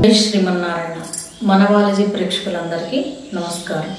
జై శ్రీమన్నారాయణ మనవాలజీ ప్రేక్షకులందరికీ నమస్కారం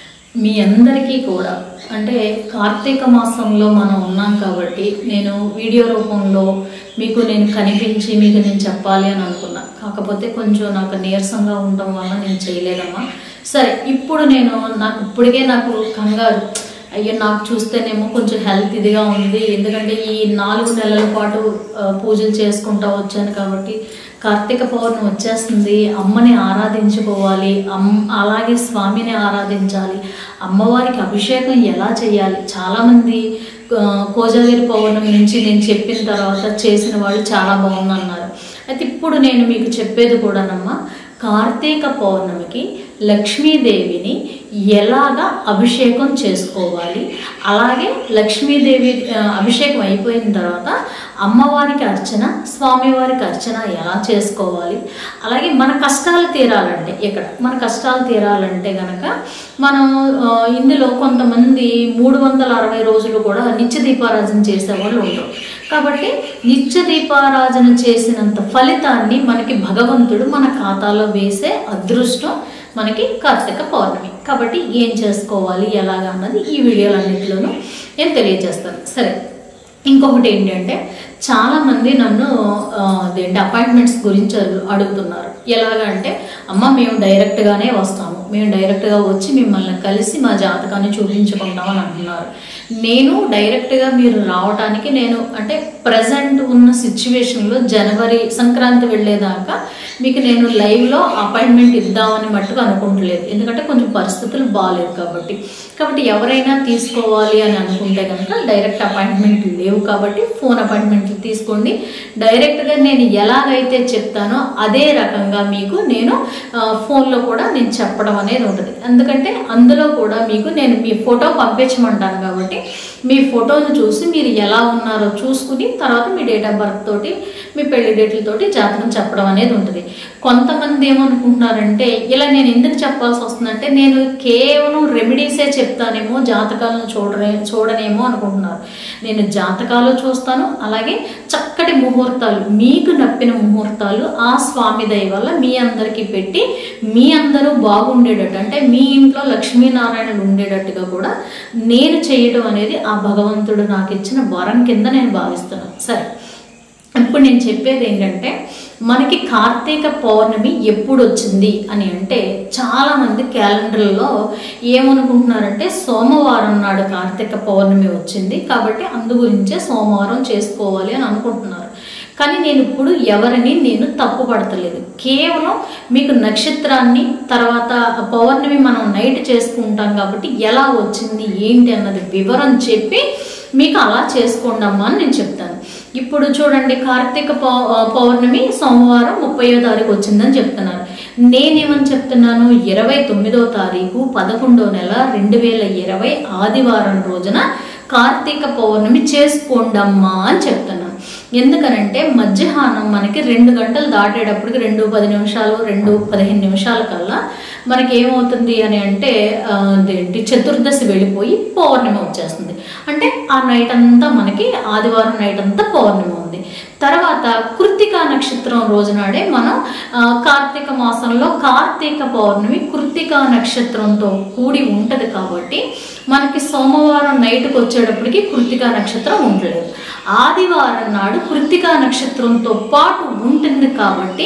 మీ అందరికీ కూడా అంటే కార్తీక మాసంలో మనం ఉన్నాం కాబట్టి నేను వీడియో రూపంలో మీకు నేను కనిపించి మీకు నేను చెప్పాలి అని అనుకున్నా కాకపోతే కొంచెం నాకు నీరసంగా ఉండటం వల్ల నేను చేయలేదమ్మా సరే ఇప్పుడు నేను నాకు ఇప్పటికే నాకు కంగారు అయ్యో నాకు చూస్తేనేమో కొంచెం హెల్త్ ఇదిగా ఉంది ఎందుకంటే ఈ నాలుగు నెలల పాటు ఆ, పూజలు చేసుకుంటా వచ్చాను కాబట్టి కార్తీక పౌర్ణమి వచ్చేస్తుంది అమ్మని ఆరాధించుకోవాలి అమ్ అలాగే స్వామిని ఆరాధించాలి అమ్మవారికి అభిషేకం ఎలా చేయాలి చాలామంది ఆ, కోజాగిరి పౌర్ణమి నుంచి నేను చెప్పిన తర్వాత చేసిన వాళ్ళు చాలా బాగుందన్నారు అయితే ఇప్పుడు నేను మీకు చెప్పేది కూడానమ్మా కార్తీక పౌర్ణమికి లక్ష్మీదేవిని ఎలాగా అభిషేకం చేసుకోవాలి అలాగే లక్ష్మీదేవి ఆ, అభిషేకం అయిపోయిన తర్వాత అమ్మవారికి అర్చన స్వామివారికి అర్చన ఎలా చేసుకోవాలి అలాగే మన కష్టాలు తీరాలంటే ఇక్కడ మన కష్టాలు తీరాలంటే గనక మనం ఆ, ఇందులో కొంతమంది మూడు వందల అరవై రోజులు కూడా నిత్య దీపారాధన చేసేవాళ్ళు ఉంటారు కాబట్టి నిత్య దీపారాధన చేసినంత ఫలితాన్ని మనకి భగవంతుడు మన ఖాతాలో వేసే అదృష్టం మనకి కార్తీక పౌర్ణమి కాబట్టి ఏం చేసుకోవాలి ఎలాగా అన్నది ఈ వీడియోలన్నింటిలోనూ నేను తెలియజేస్తాను సరే ఇంకొకటి ఏంటంటే చాలామంది నన్ను ఆ, అదేంటి అపాయింట్మెంట్స్ గురించి అడుగు- అడుగుతున్నారు ఎలాగంటే అమ్మ మేము డైరెక్ట్గానే వస్తాము మేము డైరెక్ట్గా వచ్చి మిమ్మల్ని కలిసి మా జాతకాన్ని చూపించుకుంటామని అంటున్నారు నేను డైరెక్ట్గా మీరు రావడానికి నేను అంటే ప్రజెంట్ ఉన్న సిచ్యువేషన్లో జనవరి సంక్రాంతి వెళ్ళేదాకా మీకు నేను లైవ్లో అపాయింట్మెంట్ ఇద్దామని మట్టుకు అనుకుంటలేదు ఎందుకంటే కొంచెం పరిస్థితులు బాగాలేదు కాబట్టి కాబట్టి ఎవరైనా తీసుకోవాలి అని అనుకుంటే కనుక డైరెక్ట్ అపాయింట్మెంట్ లేవు కాబట్టి ఫోన్ అపాయింట్మెంట్లు తీసుకోండి డైరెక్ట్గా నేను ఎలాగైతే చెప్తానో అదే రకంగా మీకు నేను ఆ, ఫోన్లో కూడా నేను చెప్పడం అనేది ఉంటుంది ఎందుకంటే అందులో కూడా మీకు నేను మీ ఫోటో పంపించమంటాను కాబట్టి మీ ఫోటోను చూసి మీరు ఎలా ఉన్నారో చూసుకుని తర్వాత మీ డేట్ ఆఫ్ బర్త్ తోటి మీ పెళ్లి డేట్లతోటి జాతకం చెప్పడం అనేది ఉంటుంది కొంతమంది ఏమనుకుంటున్నారంటే ఇలా నేను ఎందుకు చెప్పాల్సి వస్తుందంటే నేను కేవలం రెమెడీసే చెప్తానేమో జాతకాలను చూడరే చూడనేమో అనుకుంటున్నారు నేను జాతకాలు చూస్తాను అలాగే చక్కటి ముహూర్తాలు మీకు నప్పిన ముహూర్తాలు ఆ స్వామి దయ వల్ల మీ అందరికీ పెట్టి మీ అందరూ బాగుండేటట్టు అంటే మీ ఇంట్లో లక్ష్మీనారాయణుడు ఉండేటట్టుగా కూడా నేను చేయడం అనేది ఆ భగవంతుడు నాకు ఇచ్చిన వరం కింద నేను భావిస్తున్నాను సరే ఇప్పుడు నేను చెప్పేది ఏంటంటే మనకి కార్తీక పౌర్ణమి ఎప్పుడు వచ్చింది అని అంటే చాలామంది క్యాలెండర్లో ఏమనుకుంటున్నారంటే సోమవారం నాడు కార్తీక పౌర్ణమి వచ్చింది కాబట్టి అందు గురించే సోమవారం చేసుకోవాలి అని అనుకుంటున్నారు కానీ నేను ఇప్పుడు ఎవరిని నేను తప్పు పడతలేదు కేవలం మీకు నక్షత్రాన్ని తర్వాత పౌర్ణమి మనం నైట్ చేసుకుంటాం కాబట్టి ఎలా వచ్చింది ఏంటి అన్నది వివరం చెప్పి మీకు అలా చేసుకోండి అమ్మా అని నేను చెప్తాను ఇప్పుడు చూడండి కార్తీక పౌ- పౌర్ణమి సోమవారం ముప్పయో తారీఖు వచ్చిందని చెప్తున్నారు నేనేమని చెప్తున్నాను ఇరవై తొమ్మిదో తారీఖు పదకొండో నెల రెండు వేల ఇరవై ఆదివారం రోజున కార్తీక పౌర్ణమి చేసుకోండమ్మా అని చెప్తున్నాను ఎందుకనంటే మధ్యాహ్నం మనకి రెండు గంటలు దాటేటప్పటికి రెండు పది నిమిషాలు రెండు పదిహేను నిమిషాల కల్లా మనకి ఏమవుతుంది అని అంటే ఆ, అదేంటి చతుర్దశి వెళ్ళిపోయి పౌర్ణమి వచ్చేస్తుంది అంటే ఆ నైట్ అంతా మనకి ఆదివారం నైట్ అంతా పౌర్ణమి ఉంది తర్వాత కృత్తికా నక్షత్రం రోజునాడే మనం ఆ, కార్తీక మాసంలో కార్తీక పౌర్ణమి కృత్తికా నక్షత్రంతో కూడి ఉంటది కాబట్టి మనకి సోమవారం నైట్కి వచ్చేటప్పటికి కృత్తికా నక్షత్రం ఉండలేదు ఆదివారం నాడు కృత్తికా నక్షత్రంతో పాటు ఉంటుంది కాబట్టి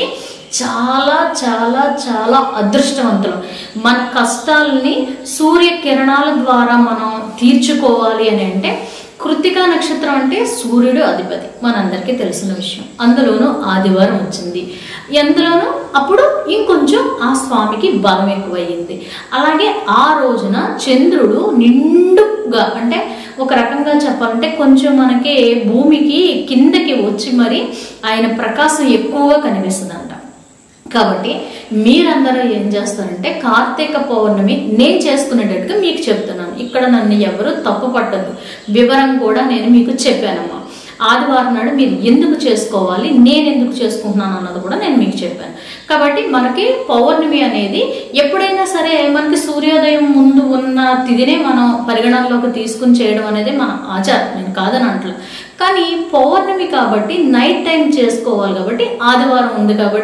చాలా చాలా చాలా అదృష్టవంతులు మన కష్టాలని సూర్య కిరణాల ద్వారా మనం తీర్చుకోవాలి అని అంటే కృత్తికా నక్షత్రం అంటే సూర్యుడు అధిపతి మనందరికీ తెలిసిన విషయం అందులోనూ ఆదివారం వచ్చింది ఎందులోనూ అప్పుడు ఇంకొంచెం ఆ స్వామికి బలం ఎక్కువయ్యింది అలాగే ఆ రోజున చంద్రుడు నిండుగా అంటే ఒక రకంగా చెప్పాలంటే కొంచెం మనకి భూమికి కిందకి వచ్చి మరి ఆయన ప్రకాశం ఎక్కువగా కనిపిస్తుందంట కాబట్టి మీరందరూ ఏం చేస్తారంటే కార్తీక పౌర్ణమి నేను చేసుకునేటట్టుగా మీకు చెప్తున్నాను ఇక్కడ నన్ను ఎవరు తప్పు పట్టద్దు వివరం కూడా నేను మీకు చెప్పానమ్మా ఆదివారం నాడు మీరు ఎందుకు చేసుకోవాలి నేను ఎందుకు చేసుకుంటున్నాను అన్నది కూడా నేను మీకు చెప్పాను కాబట్టి మనకి పౌర్ణమి అనేది ఎప్పుడైనా సరే మనకి సూర్యోదయం ముందు ఉన్న తిథినే మనం పరిగణనలోకి తీసుకుని చేయడం అనేది మన ఆచారం నేను కాదని అంటలే కానీ పౌర్ణమి కాబట్టి నైట్ టైం చేసుకోవాలి కాబట్టి ఆదివారం ఉంది కాబట్టి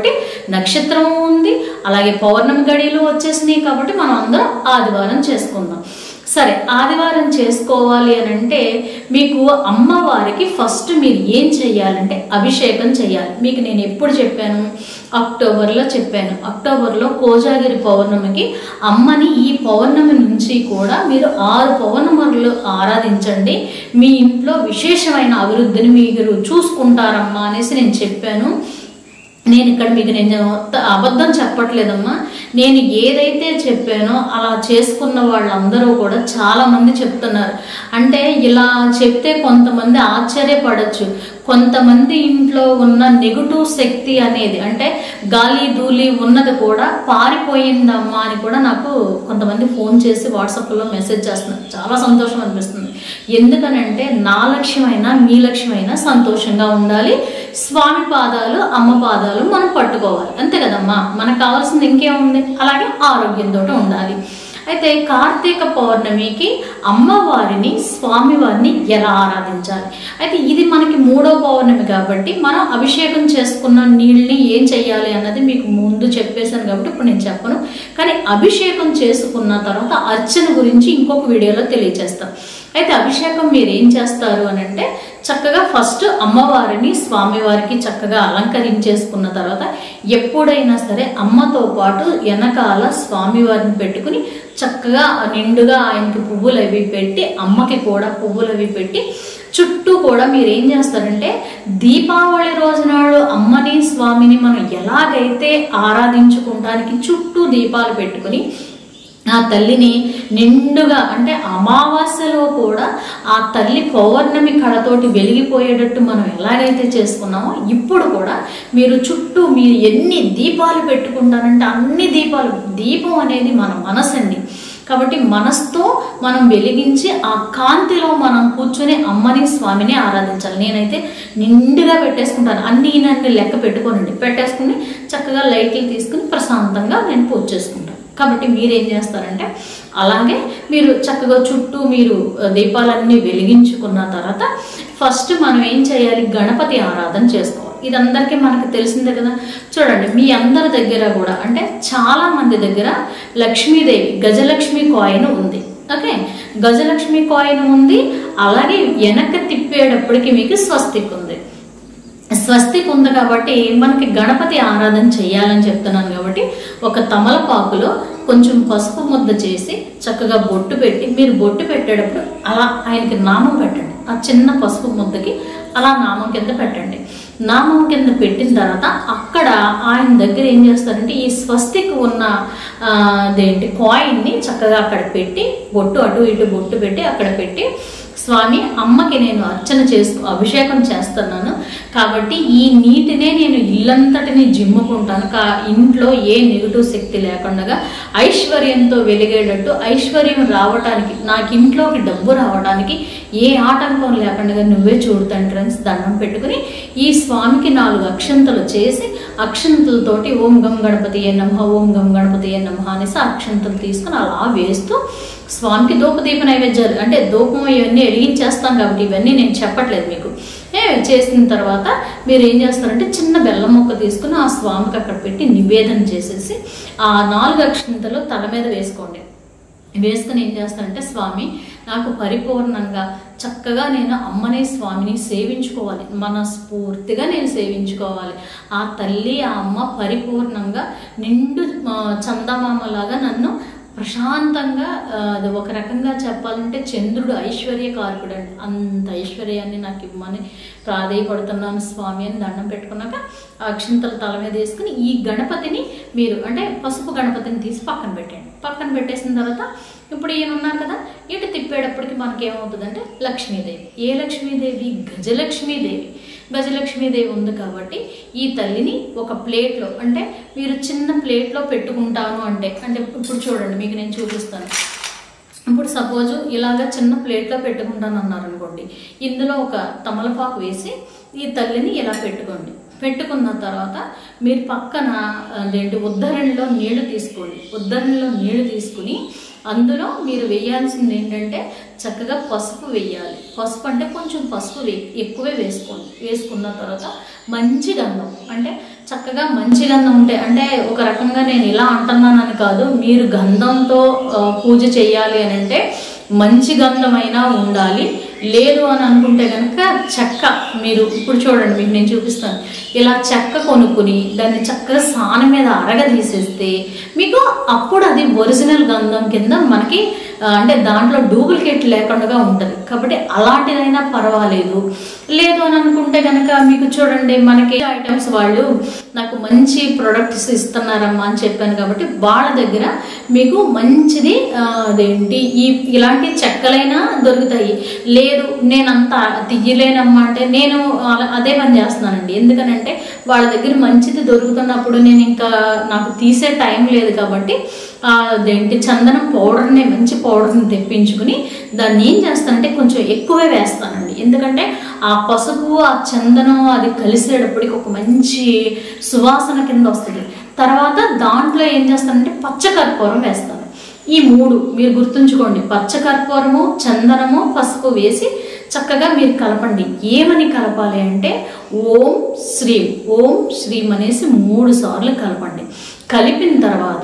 నక్షత్రం ఉంది అలాగే పౌర్ణమి గడియలు వచ్చేసినాయి కాబట్టి మనం అందరం ఆదివారం చేసుకుందాం సరే ఆదివారం చేసుకోవాలి అని అంటే మీకు అమ్మవారికి ఫస్ట్ మీరు ఏం చెయ్యాలంటే అభిషేకం చేయాలి మీకు నేను ఎప్పుడు చెప్పాను అక్టోబర్లో చెప్పాను అక్టోబర్లో కోజాగిరి పౌర్ణమికి అమ్మని ఈ పౌర్ణమి నుంచి కూడా మీరు ఆరు పౌర్ణములు ఆరాధించండి మీ ఇంట్లో విశేషమైన అభివృద్ధిని మీరు చూసుకుంటారమ్మా అనేసి నేను చెప్పాను నేను ఇక్కడ మీకు నేను త- అబద్ధం చెప్పట్లేదమ్మా నేను ఏదైతే చెప్పానో అలా చేసుకున్న వాళ్ళందరూ కూడా చాలా మంది చెప్తున్నారు అంటే ఇలా చెప్తే కొంతమంది ఆశ్చర్యపడచ్చు కొంతమంది ఇంట్లో ఉన్న నెగటివ్ శక్తి అనేది అంటే గాలి ధూళి ఉన్నది కూడా పారిపోయిందమ్మా అని కూడా నాకు కొంతమంది ఫోన్ చేసి వాట్సాప్లో మెసేజ్ చేస్తున్నారు చాలా సంతోషం అనిపిస్తుంది ఎందుకనంటే నా లక్ష్యమైనా మీ లక్ష్యమైనా సంతోషంగా ఉండాలి స్వామి పాదాలు అమ్మ పాదాలు మనం పట్టుకోవాలి అంతే కదమ్మా మనకు కావాల్సింది ఇంకేముంది అలాగే ఆరోగ్యంతో ఉండాలి అయితే కార్తీక పౌర్ణమికి అమ్మవారిని స్వామివారిని ఎలా ఆరాధించాలి అయితే ఇది మనకి మూడో పౌర్ణమి కాబట్టి మనం అభిషేకం చేసుకున్న నీళ్ళని ఏం చెయ్యాలి అన్నది మీకు ముందు చెప్పేశాను కాబట్టి ఇప్పుడు నేను చెప్పను కానీ అభిషేకం చేసుకున్న తర్వాత అర్చన గురించి ఇంకొక వీడియోలో తెలియజేస్తాం అయితే అభిషేకం మీరు ఏం చేస్తారు అని అంటే చక్కగా ఫస్ట్ అమ్మవారిని స్వామివారికి చక్కగా అలంకరించేసుకున్న తర్వాత ఎప్పుడైనా సరే అమ్మతో పాటు వెనకాల స్వామివారిని పెట్టుకుని చక్కగా నిండుగా ఆయనకి పువ్వులు అవి పెట్టి అమ్మకి కూడా పువ్వులు అవి పెట్టి చుట్టూ కూడా మీరు ఏం చేస్తారంటే దీపావళి రోజు నాడు అమ్మని స్వామిని మనం ఎలాగైతే ఆరాధించుకుంటానికి చుట్టూ దీపాలు పెట్టుకుని ఆ తల్లిని నిండుగా అంటే అమావాస్యలో కూడా ఆ తల్లి పౌర్ణమి కళతోటి వెలిగిపోయేటట్టు మనం ఎలాగైతే చేసుకున్నామో ఇప్పుడు కూడా మీరు చుట్టూ మీరు ఎన్ని దీపాలు పెట్టుకుంటారంటే అన్ని దీపాలు దీపం అనేది మన మనసు అండి కాబట్టి మనసుతో మనం వెలిగించి ఆ కాంతిలో మనం కూర్చొని అమ్మని స్వామిని ఆరాధించాలి నేనైతే నిండుగా పెట్టేసుకుంటాను అన్ని అన్ని లెక్క పెట్టుకోనండి పెట్టేసుకుని చక్కగా లైట్లు తీసుకుని ప్రశాంతంగా నేను పూజ చేసుకుంటాను కాబట్టి మీరు ఏం చేస్తారంటే అలాగే మీరు చక్కగా చుట్టూ మీరు ఆ, దీపాలన్నీ వెలిగించుకున్న తర్వాత ఫస్ట్ మనం ఏం చేయాలి గణపతి ఆరాధన చేసుకోవాలి ఇది అందరికీ మనకు తెలిసిందే కదా చూడండి మీ అందరి దగ్గర కూడా అంటే చాలా మంది దగ్గర లక్ష్మీదేవి గజలక్ష్మి కాయిన్ ఉంది ఓకే గజలక్ష్మి కాయిన్ ఉంది అలాగే వెనక్కి తిప్పేటప్పటికి మీకు స్వస్తిక్ ఉంది స్వస్తిక్ ఉంది కాబట్టి మనకి గణపతి ఆరాధన చేయాలని చెప్తున్నాను కాబట్టి ఒక తమలపాకులో కొంచెం పసుపు ముద్ద చేసి చక్కగా బొట్టు పెట్టి మీరు బొట్టు పెట్టేటప్పుడు అలా ఆయనకి నామం పెట్టండి ఆ చిన్న పసుపు ముద్దకి అలా నామం కింద పెట్టండి నామం కింద పెట్టిన తర్వాత అక్కడ ఆయన దగ్గర ఏం చేస్తారంటే ఈ స్వస్తిక్ ఉన్న ఆ, అదేంటి కాయిన్ని చక్కగా అక్కడ పెట్టి బొట్టు అటు ఇటు బొట్టు పెట్టి అక్కడ పెట్టి స్వామి అమ్మకి నేను అర్చన చేసుకు అభిషేకం చేస్తున్నాను కాబట్టి ఈ నీటినే నేను ఇల్లంతటిని జిమ్ముకుంటాను కా ఇంట్లో ఏ నెగిటివ్ శక్తి లేకుండా ఐశ్వర్యంతో వెలిగేటట్టు ఐశ్వర్యం రావటానికి నాకు ఇంట్లోకి డబ్బు రావడానికి ఏ ఆటంకం లేకుండా నువ్వే చూడు తండ్రి అని దండం పెట్టుకుని ఈ స్వామికి నాలుగు అక్షంతలు చేసి అక్షంతలతోటి ఓం గం గణపతి ఏ నమ ఓం గం గణపతి ఏ నమ అనేసి ఆ అక్షంతలు తీసుకుని అలా వేస్తూ స్వామికి ధూపదీప నైవేద్యాలు అంటే ధూపం ఇవన్నీ వెలిగించేస్తాం కాబట్టి ఇవన్నీ నేను చెప్పట్లేదు మీకు ఏ చేసిన తర్వాత మీరు ఏం చేస్తారంటే చిన్న బెల్లం ముక్క తీసుకుని ఆ స్వామికి అక్కడ పెట్టి నివేదన చేసేసి ఆ నాలుగు అక్షంతలు తల మీద వేసుకోండి వేసుకుని ఏం చేస్తానంటే స్వామి నాకు పరిపూర్ణంగా చక్కగా నేను అమ్మని స్వామిని సేవించుకోవాలి మనస్ఫూర్తిగా నేను సేవించుకోవాలి ఆ తల్లి ఆ అమ్మ పరిపూర్ణంగా నిండు ఆ, చందమామలాగా నన్ను ప్రశాంతంగా ఆ, అది ఒక రకంగా చెప్పాలంటే చంద్రుడు ఐశ్వర్యకారకుడు అండి అంత ఐశ్వర్యాన్ని నాకు ఇవ్వమని ప్రాధేయపడుతున్నాను స్వామి అని దండం పెట్టుకున్నాక ఆ అక్షింతలు తల మీద వేసుకుని ఈ గణపతిని మీరు అంటే పసుపు గణపతిని తీసి పక్కన పెట్టండి పక్కన పెట్టేసిన తర్వాత ఇప్పుడు ఈయన ఉన్నారు కదా ఇటు తిప్పేటప్పటికి మనకి ఏమవుతుందంటే లక్ష్మీదేవి ఏ లక్ష్మీదేవి గజలక్ష్మీదేవి గజలక్ష్మీదేవి ఉంది కాబట్టి ఈ తల్లిని ఒక ప్లేట్లో అంటే మీరు చిన్న ప్లేట్లో పెట్టుకుంటాను అంటే అంటే ఇప్పుడు చూడండి మీకు నేను చూపిస్తాను ఇప్పుడు సపోజు ఇలాగ చిన్న ప్లేట్లో పెట్టుకుంటాను అన్నారు అనుకోండి ఇందులో ఒక తమలపాకు వేసి ఈ తల్లిని ఇలా పెట్టుకోండి పెట్టుకున్న తర్వాత మీరు పక్కన అదేంటి ఉద్ధరణలో నీళ్లు తీసుకోండి ఉద్ధరణలో నీళ్లు తీసుకుని అందులో మీరు వేయాల్సింది ఏంటంటే చక్కగా పసుపు వేయాలి పసుపు అంటే కొంచెం పసుపు వే ఎక్కువే వేసుకోండి వేసుకున్న తర్వాత మంచి గంధం అంటే చక్కగా మంచి గంధం ఉంటే అంటే ఒక రకంగా నేను ఇలా అంటున్నానని కాదు మీరు గంధంతో ఆ, పూజ చేయాలి అని అంటే మంచి గంధమైనా ఉండాలి లేదు అని అనుకుంటే కనుక చెక్క మీరు ఇప్పుడు చూడండి మీకు నేను చూపిస్తాను ఇలా చెక్క కొనుక్కుని దాన్ని చక్కగా సాన మీద అరగ తీసేస్తే మీకు అప్పుడు అది ఒరిజినల్ గంధం కింద మనకి ఆ, అంటే దాంట్లో డూప్లికేట్ లేకుండా ఉంటుంది కాబట్టి అలాంటిదైనా పర్వాలేదు లేదు అని అనుకుంటే కనుక మీకు చూడండి మనకి ఐటమ్స్ వాళ్ళు నాకు మంచి ప్రొడక్ట్స్ ఇస్తున్నారమ్మా అని చెప్పాను కాబట్టి వాళ్ళ దగ్గర మీకు మంచిది ఆ, అదేంటి ఈ ఇలాంటి చెక్కలైనా దొరుకుతాయి లేదు నేను అంత తీయలేనమ్మా అంటే నేను అలా- అదే పని చేస్తున్నానండి ఎందుకనంటే వాళ్ళ దగ్గర మంచిది దొరుకుతున్నప్పుడు నేను ఇంకా నాకు తీసే టైం లేదు కాబట్టి ఆ, అదేంటి చందనం పౌడర్ని మంచి పౌడర్ని తెప్పించుకుని దాన్ని ఏం చేస్తానంటే కొంచెం ఎక్కువే వేస్తానండి ఎందుకంటే ఆ పసుపు ఆ చందనం అది కలిసేటప్పటికి ఒక మంచి సువాసన కింద వస్తుంది తర్వాత దాంట్లో ఏం చేస్తానంటే పచ్చకర్పూరం వేస్తాను ఈ మూడు మీరు గుర్తుంచుకోండి పచ్చకర్పూరము చందనము పసుపు వేసి చక్కగా మీరు కలపండి ఏమని కలపాలి అంటే ఓం శ్రీం ఓం శ్రీం అనేసి మూడు సార్లు కలపండి కలిపిన తర్వాత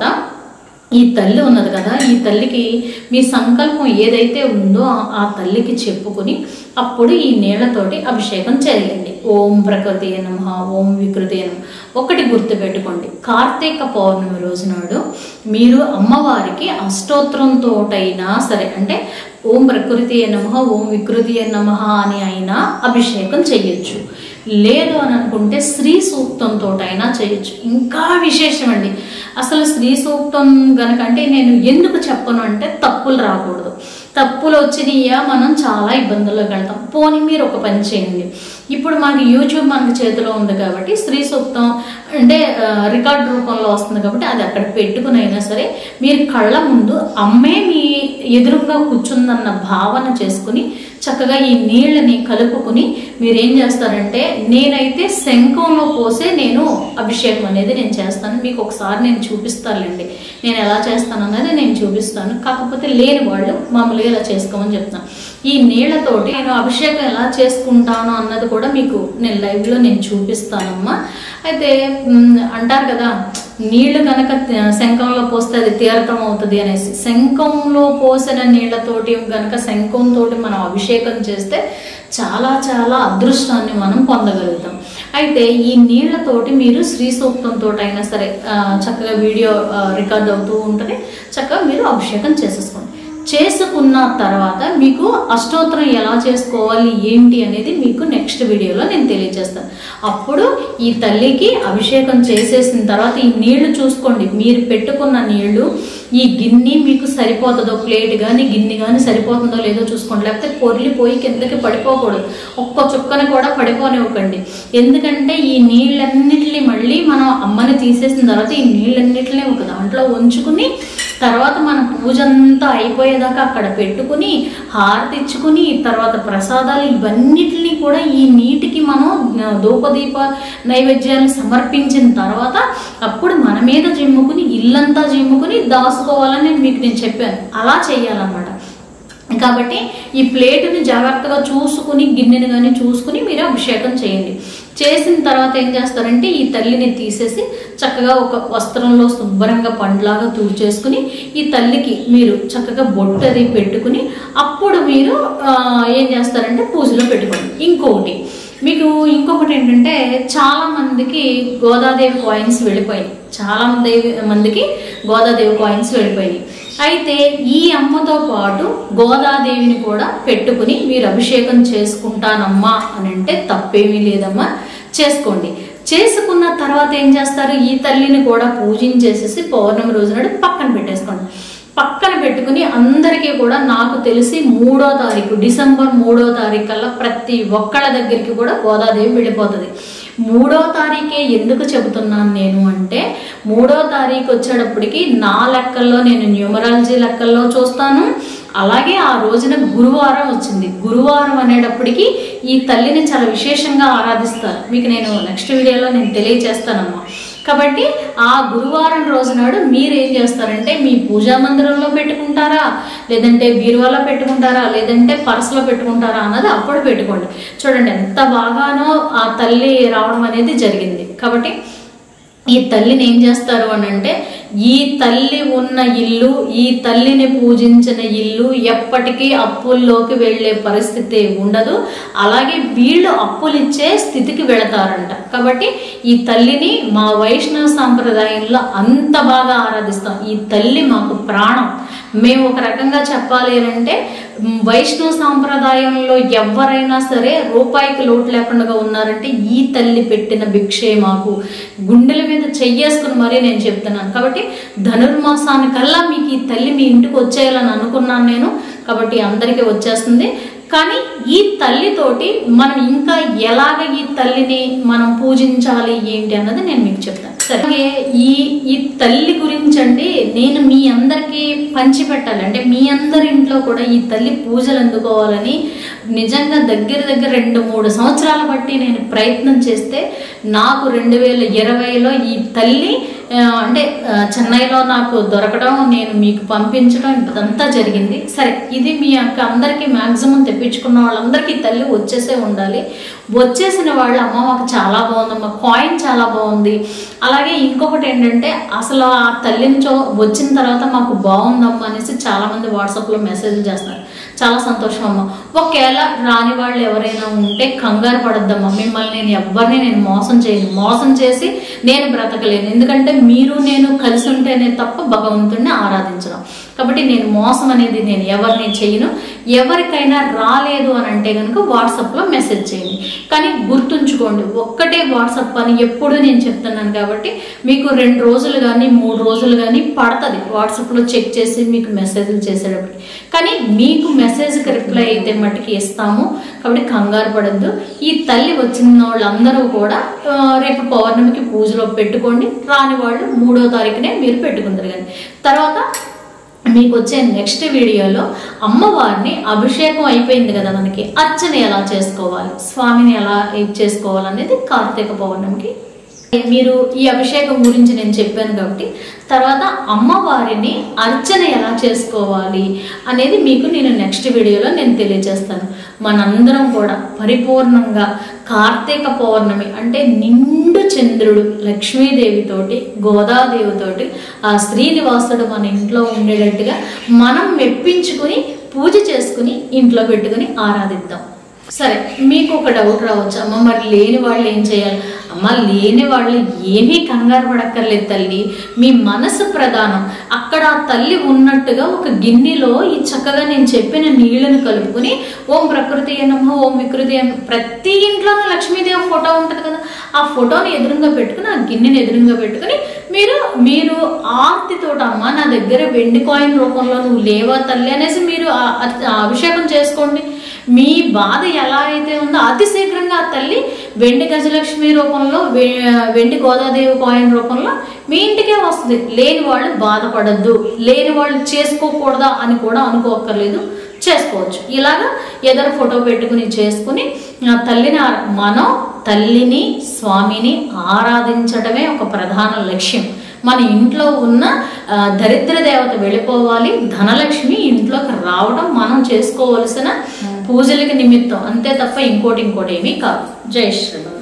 ఈ తల్లి ఉన్నది కదా ఈ తల్లికి మీ సంకల్పం ఏదైతే ఉందో ఆ- ఆ తల్లికి చెప్పుకొని అప్పుడు ఈ నీళ్లతోటి అభిషేకం చేయండి ఓం ప్రకృతి నమ ఓం వికృతి నమ ఒకటి గుర్తుపెట్టుకోండి కార్తీక పౌర్ణమి రోజు నాడు మీరు అమ్మవారికి అష్టోత్తరంతోటైనా సరే అంటే ఓం ప్రకృతి నమ ఓం వికృతి నమ అని అయినా అభిషేకం చెయ్యొచ్చు లేదు అని అనుకుంటే శ్రీ సూక్తంతో అయినా చేయొచ్చు ఇంకా విశేషం అండి అసలు శ్రీ సూక్తం గనక అంటే నేను ఎందుకు చెప్పను అంటే తప్పులు రాకూడదు తప్పులు వచ్చినాయా మనం చాలా ఇబ్బందుల్లోకి వెళ్తాం పోనీ మీరు ఒక పని చేయండి ఇప్పుడు మాకు యూట్యూబ్ మనకి చేతిలో ఉంది కాబట్టి స్త్రీ సూక్తం అంటే ఆ, రికార్డ్ రూపంలో వస్తుంది కాబట్టి అది అక్కడ పెట్టుకుని అయినా సరే మీరు కళ్ళ ముందు అమ్మే మీ ఎదురుగా కూర్చుందన్న భావన చేసుకుని చక్కగా ఈ నీళ్ళని కలుపుకుని మీరు ఏం చేస్తారంటే నేనైతే శంఖంలో పోసే నేను అభిషేకం అనేది నేను చేస్తాను మీకు ఒకసారి నేను చూపిస్తానులేండి నేను ఎలా చేస్తాను అన్నది నేను చూపిస్తాను కాకపోతే లేని వాళ్ళు మామూలుగా ఇలా చేసుకోమని చెప్తాను ఈ నీళ్ళతోటి నేను అభిషేకం ఎలా చేసుకుంటాను అన్నది కూడా మీకు నేను లైవ్లో నేను చూపిస్తానమ్మా అయితే మ్, అంటారు కదా నీళ్లు కనుక శంఖంలో పోస్తే అది తీర్థం అవుతుంది అనేసి శంఖంలో పోసిన నీళ్లతోటి కనుక శంఖంతో మనం అభిషేకం చేస్తే చాలా చాలా అదృష్టాన్ని మనం పొందగలుగుతాం అయితే ఈ నీళ్లతోటి మీరు శ్రీ సూక్తంతో అయినా సరే ఆ, చక్కగా వీడియో ఆ, రికార్డ్ అవుతూ ఉంటుంది చక్కగా మీరు అభిషేకం చేసేసుకోండి చేసుకున్న తర్వాత మీకు అష్టోత్తరం ఎలా చేసుకోవాలి ఏంటి అనేది మీకు నెక్స్ట్ వీడియోలో నేను తెలియజేస్తాను అప్పుడు ఈ తల్లికి అభిషేకం చేసేసిన తర్వాత ఈ నీళ్లు చూసుకోండి మీరు పెట్టుకున్న నీళ్లు ఈ గిన్నె మీకు సరిపోతుందో ప్లేట్ కానీ గిన్నె కానీ సరిపోతుందో లేదో చూసుకోండి లేకపోతే పొర్లిపోయి కిందకి పడిపోకూడదు ఒక్క చుక్కని కూడా పడిపోనివ్వకండి ఎందుకంటే ఈ నీళ్ళన్నిటిని మళ్ళీ మనం అమ్మని తీసేసిన తర్వాత ఈ నీళ్ళన్నిటిని ఒక దాంట్లో ఉంచుకుని తర్వాత మన పూజ అంతా అయిపోయేదాకా అక్కడ పెట్టుకుని హారతి ఇచ్చుకుని తర్వాత ప్రసాదాలు ఇవన్నిటిని కూడా ఈ నీటికి మనం ఆ, ధూపదీప నైవేద్యాలు సమర్పించిన తర్వాత అప్పుడు మన మీద జిమ్ముకుని ఇల్లంతా జిమ్ముకుని దాచుకోవాలని మీకు నేను చెప్పాను అలా చేయాలన్నమాట కాబట్టి ఈ ప్లేటుని జాగ్రత్తగా చూసుకుని గిన్నెని కానీ చూసుకుని మీరు అభిషేకం చేయండి చేసిన తర్వాత ఏం చేస్తారంటే ఈ తల్లిని తీసేసి చక్కగా ఒక వస్త్రంలో శుభ్రంగా పండ్లాగా తుడిచేసుకుని ఈ తల్లికి మీరు చక్కగా బొట్టు అది పెట్టుకుని అప్పుడు మీరు ఆ, ఏం చేస్తారంటే పూజలో పెట్టుకోండి ఇంకొకటి మీకు ఇంకొకటి ఏంటంటే చాలా మందికి గోదాదేవి కాయిన్స్ వెళ్ళిపోయినాయి చాలా మంది మందికి గోదాదేవి కాయిన్స్ వెళ్ళిపోయినాయి అయితే ఈ అమ్మతో పాటు గోదాదేవిని కూడా పెట్టుకుని మీరు అభిషేకం చేసుకుంటానమ్మా అని అంటే తప్పేమీ లేదమ్మా చేసుకోండి చేసుకున్న తర్వాత ఏం చేస్తారు ఈ తల్లిని కూడా పూజించేసేసి పౌర్ణమి రోజు నాడు పక్కన పెట్టేసుకోండి పక్కన పెట్టుకుని అందరికీ కూడా నాకు తెలిసి మూడో తారీఖు డిసెంబర్ మూడో తారీఖు కల్లా ప్రతి ఒక్కళ్ళ దగ్గరికి కూడా గోదాదేవి వెళ్ళిపోతుంది మూడో తారీఖే ఎందుకు చెబుతున్నాను నేను అంటే మూడో తారీఖు వచ్చేటప్పటికి నా లెక్కల్లో నేను న్యూమరాలజీ లెక్కల్లో చూస్తాను అలాగే ఆ రోజున గురువారం వచ్చింది గురువారం అనేటప్పటికి ఈ తల్లిని చాలా విశేషంగా ఆరాధిస్తారు మీకు నేను నెక్స్ట్ వీడియోలో నేను తెలియజేస్తానమ్మా కాబట్టి ఆ గురువారం రోజు నాడు మీరు ఏం చేస్తారంటే మీ పూజా మందిరంలో పెట్టుకుంటారా లేదంటే బీరువాలో పెట్టుకుంటారా లేదంటే పర్సులో పెట్టుకుంటారా అన్నది అప్పుడు పెట్టుకోండి చూడండి ఎంత బాగానో ఆ తల్లి రావడం అనేది జరిగింది కాబట్టి ఈ తల్లిని ఏం చేస్తారు అని అంటే ఈ తల్లి ఉన్న ఇల్లు ఈ తల్లిని పూజించిన ఇల్లు ఎప్పటికీ అప్పుల్లోకి వెళ్ళే పరిస్థితి ఉండదు అలాగే వీళ్ళు అప్పులు ఇచ్చే స్థితికి వెళతారంట కాబట్టి ఈ తల్లిని మా వైష్ణవ సాంప్రదాయంలో అంత బాగా ఆరాధిస్తాం ఈ తల్లి మాకు ప్రాణం మేము ఒక రకంగా చెప్పాలి అని అంటే మ్, వైష్ణవ సాంప్రదాయంలో ఎవరైనా సరే రూపాయికి లోటు లేకుండా ఉన్నారంటే ఈ తల్లి పెట్టిన భిక్షే మాకు గుండెల మీద చెయ్యేసుకుని మరీ నేను చెప్తున్నాను కాబట్టి ధనుర్మాసానికల్లా మీకు ఈ తల్లి మీ ఇంటికి వచ్చేయాలని అనుకున్నాను నేను కాబట్టి అందరికీ వచ్చేస్తుంది కానీ ఈ తల్లితోటి మనం ఇంకా ఎలాగ ఈ తల్లిని మనం పూజించాలి ఏంటి అన్నది నేను మీకు చెప్తాను సరే అలాగే ఈ ఈ తల్లి గురించి అండి నేను మీ అందరికీ పంచిపెట్టాలి అంటే మీ అందరి ఇంట్లో కూడా ఈ తల్లి పూజలు అందుకోవాలని నిజంగా దగ్గర దగ్గర రెండు మూడు సంవత్సరాల బట్టి నేను ప్రయత్నం చేస్తే నాకు రెండు వేల ఇరవైలో ఈ తల్లి ఆ, అంటే ఆ, చెన్నైలో నాకు దొరకడం నేను మీకు పంపించడం ఇదంతా జరిగింది సరే ఇది మీ యొక్క అందరికీ మ్యాక్సిమం తెప్పించుకున్న వాళ్ళందరికీ తల్లి వచ్చేసే ఉండాలి వచ్చేసిన వాళ్ళు అమ్మ మాకు చాలా బాగుందమ్మా కాయిన్ చాలా బాగుంది అలాగే ఇంకొకటి ఏంటంటే అసలు ఆ తల్లిని చో వచ్చిన తర్వాత మాకు బాగుందమ్మా అనేసి చాలా మంది వాట్సాప్లో మెసేజ్లు చేస్తున్నారు చాలా సంతోషం అమ్మ ఒకవేళ రాని వాళ్ళు ఎవరైనా ఉంటే కంగారు పడద్దమ్మా మిమ్మల్ని నేను ఎవరిని నేను మోసం చేయను మోసం చేసి నేను బ్రతకలేను ఎందుకంటే మీరు నేను కలిసి ఉంటేనే తప్ప భగవంతుడిని ఆరాధించడం కాబట్టి నేను మోసం అనేది నేను ఎవరిని చేయను ఎవరికైనా రాలేదు అని అంటే కనుక వాట్సాప్లో మెసేజ్ చేయండి కానీ గుర్తుంచుకోండి ఒక్కటే వాట్సాప్ అని ఎప్పుడు నేను చెప్తున్నాను కాబట్టి మీకు రెండు రోజులు కానీ మూడు రోజులు కానీ పడుతుంది వాట్సాప్లో చెక్ చేసి మీకు మెసేజ్లు చేసేటప్పటికి కానీ మీకు మెసేజ్కి రిప్లై అయితే మట్టుకి ఇస్తాము కాబట్టి కంగారు పడద్దు ఈ తల్లి వచ్చిన వాళ్ళందరూ కూడా ఆ, రేపు పౌర్ణమికి పూజలో పెట్టుకోండి రాని వాళ్ళు మూడో తారీఖునే మీరు పెట్టుకుందరు కానీ తర్వాత మీకు వచ్చే నెక్స్ట్ వీడియోలో అమ్మవారిని అభిషేకం అయిపోయింది కదా మనకి అర్చన ఎలా చేసుకోవాలి స్వామిని ఎలా ఇది చేసుకోవాలి అనేది కార్తీక పౌర్ణమికి మీరు ఈ అభిషేకం గురించి నేను చెప్పాను కాబట్టి తర్వాత అమ్మవారిని అర్చన ఎలా చేసుకోవాలి అనేది మీకు నేను నెక్స్ట్ వీడియోలో నేను తెలియజేస్తాను మనందరం కూడా పరిపూర్ణంగా కార్తీక పౌర్ణమి అంటే నిండు చంద్రుడు లక్ష్మీదేవితోటి గోదాదేవితోటి ఆ శ్రీనివాసుడు మన ఇంట్లో ఉండేటట్టుగా మనం మెప్పించుకుని పూజ చేసుకుని ఇంట్లో పెట్టుకుని ఆరాధిద్దాం సరే మీకు ఒక డౌట్ రావచ్చు అమ్మ మరి లేని వాళ్ళు ఏం చేయాలి అమ్మ లేని వాళ్ళు ఏమీ కంగారు పడక్కర్లేదు తల్లి మీ మనసు ప్రధానం అక్కడ ఆ తల్లి ఉన్నట్టుగా ఒక గిన్నెలో ఈ చక్కగా నేను చెప్పిన నీళ్లను కలుపుకుని ఓం ప్రకృతి నమ ఓం వికృతి నమః. ప్రతి ఇంట్లోనూ లక్ష్మీదేవి ఫోటో ఉంటుంది కదా ఆ ఫోటోని ఎదురుగా పెట్టుకుని ఆ గిన్నెని ఎదురుగా పెట్టుకుని మీరు మీరు ఆర్తితోటి అమ్మ నా దగ్గర వెండి కాయిన్ రూపంలో నువ్వు లేవా తల్లి అనేసి మీరు ఆ- ఆ అభిషేకం చేసుకోండి మీ బాధ ఎలా అయితే ఉందో అతి శీఘ్రంగా ఆ తల్లి వెండి గజలక్ష్మి రూపంలో వె- వెండి గోదాదేవి కాయిన్ రూపంలో మీ ఇంటికే వస్తుంది లేని వాళ్ళు బాధపడద్దు లేని వాళ్ళు చేసుకోకూడదా అని కూడా అనుకోక్కర్లేదు చేసుకోవచ్చు ఇలాగా ఎదరు ఫోటో పెట్టుకుని చేసుకుని ఆ తల్లిని ఆరా- మనం తల్లిని స్వామిని ఆరాధించడమే ఒక ప్రధాన లక్ష్యం మన ఇంట్లో ఉన్న ఆ, దరిద్ర దేవత వెళ్ళిపోవాలి ధనలక్ష్మి ఇంట్లోకి రావడం మనం చేసుకోవలసిన పూజలకి నిమిత్తం అంతే తప్ప ఇంకోటి ఇంకోటి ఏమీ కాదు జై శ్రీరామ్